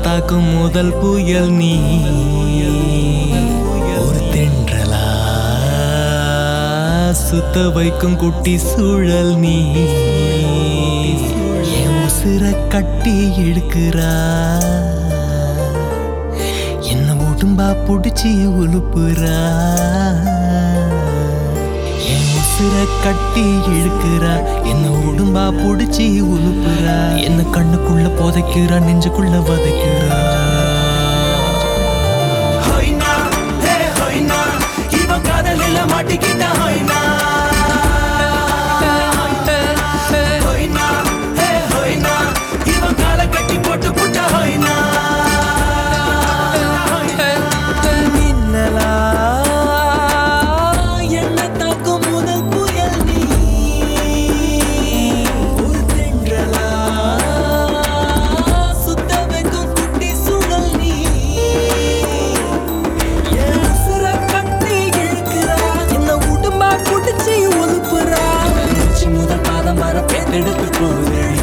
தாக்கும் முதல் புயல் நீ ஒரு தென்றலா சுத்த வைக்கும் குட்டி சூழல் நீ என் உசுர கட்டி இழுக்கிறா என்ன உடும்பா புடிச்சு உழுப்புறா என் உசுர கட்டி இழுக்கிறா என்ன உடும்பா புடிச்சு உழுப்புறா என்ன கண்ணுக்குள்ள புதைக்கிறா நெஞ்சுக்குள்ள வதைக்கிறா ஹொய்னா, ஹே ஹொய்னா, இவன் காதலில மாட்டிக்கிட்ட ஹொய்னா. ஹொய்னா, ஹே ஹொய்னா, இவன் காலை கட்டி போட்டு புட்ட ஹொய்னா. மின்னலா என்ன தாக்கும் முதல் புயல் நீ ஒரு தென்றலா சுத்த வைக்கும் குட்டி சுழல் நீ என் உசுர கட்டி இழுக்கிறா என்ன உடும்பா புடிச்சு ஒதுப்புறா நெஞ்சு முதல் பாதம் வர பேத்தெடுத்து போகுதடி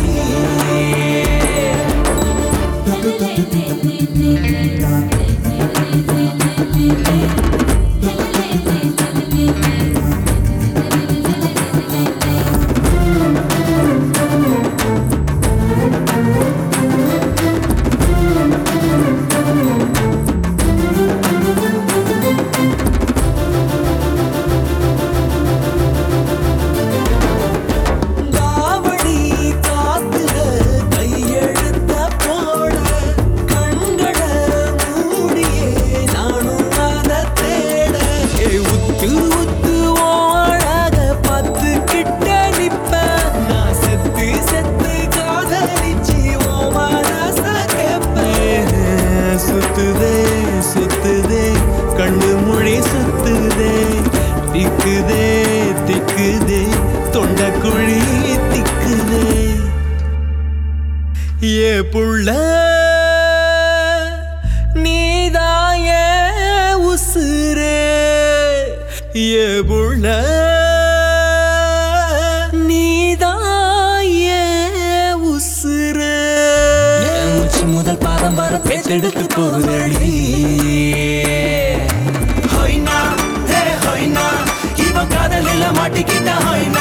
தாவணி காத்துல கையெழுத்த போட கண்கள மூடியே நானும் அத தேட ஏய், உத்து உத்து ஓழக பத்து கிட்ட நிப்ப நான் செத்து செத்து காதலிச்சு ஓ மனச கேப்பேன் சுத்துதே சுத்துதே கண்ணு மொழி சுத்துதே திக்குதே திக்குதே தொண்டக்குழி திக்குதே ஏ புள்ள நீதாய உசுரே ஏ புள்ள நீதாய உசுரே என் உச்சி முதல் பாதம் வர பேத்தெடுத்து போகுதடி ஹொய்னா, ஹே ஹொய்னா, இவன் காதலில மாட்டிக்கிட்ட ஹொய்னா.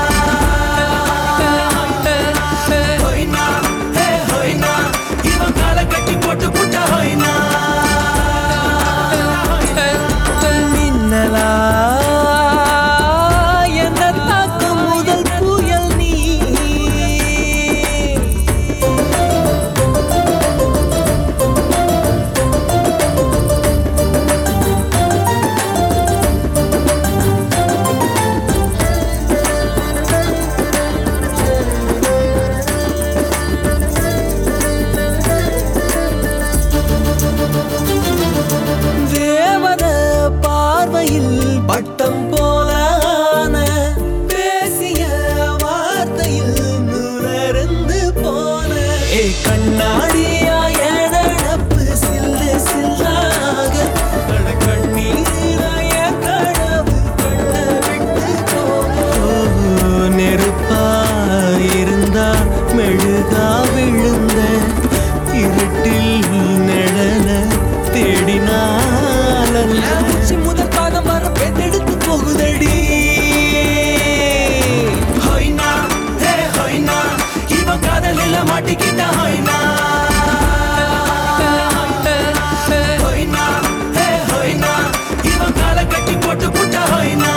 ஹொய்னா, ஹே ஹொய்னா, இவன் காலை கட்டி போட்டு புட்ட ஹொய்னா. மின்னலா என்ன தாக்கும் முதல் புயல் நீ தேவத பார்வையில் பட்டம் போலான பேசிய வார்த்தையில் நுணர்ந்து போன ஏ கண்ணாடியா எனப்பு சில்லு சில்லாக அட கண்ணீராய கனவு கண்ண விட்டு போக நெருப்பா இருந்தா மெழுகா விழுந்த இருட்டில் நிழல தேடினால முதல் பாதம் வர பெத்தெடுத்து போகுதடி ஹொய்னா, ஹே ஹொய்னா, இவன் காதலில மாட்டிக்கிட்ட ஹொய்னா. ஹொய்னா, ஹே ஹொய்னா, இவன் காலை கட்டி போட்டு புட்ட ஹொய்னா.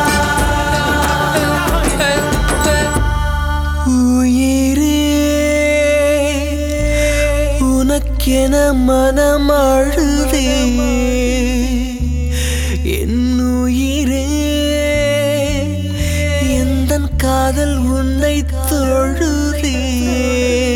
உயிரே உனக்கென மனம் அழுதே என் உயிரே எந்தன் காதல் உன்னை தொழுதே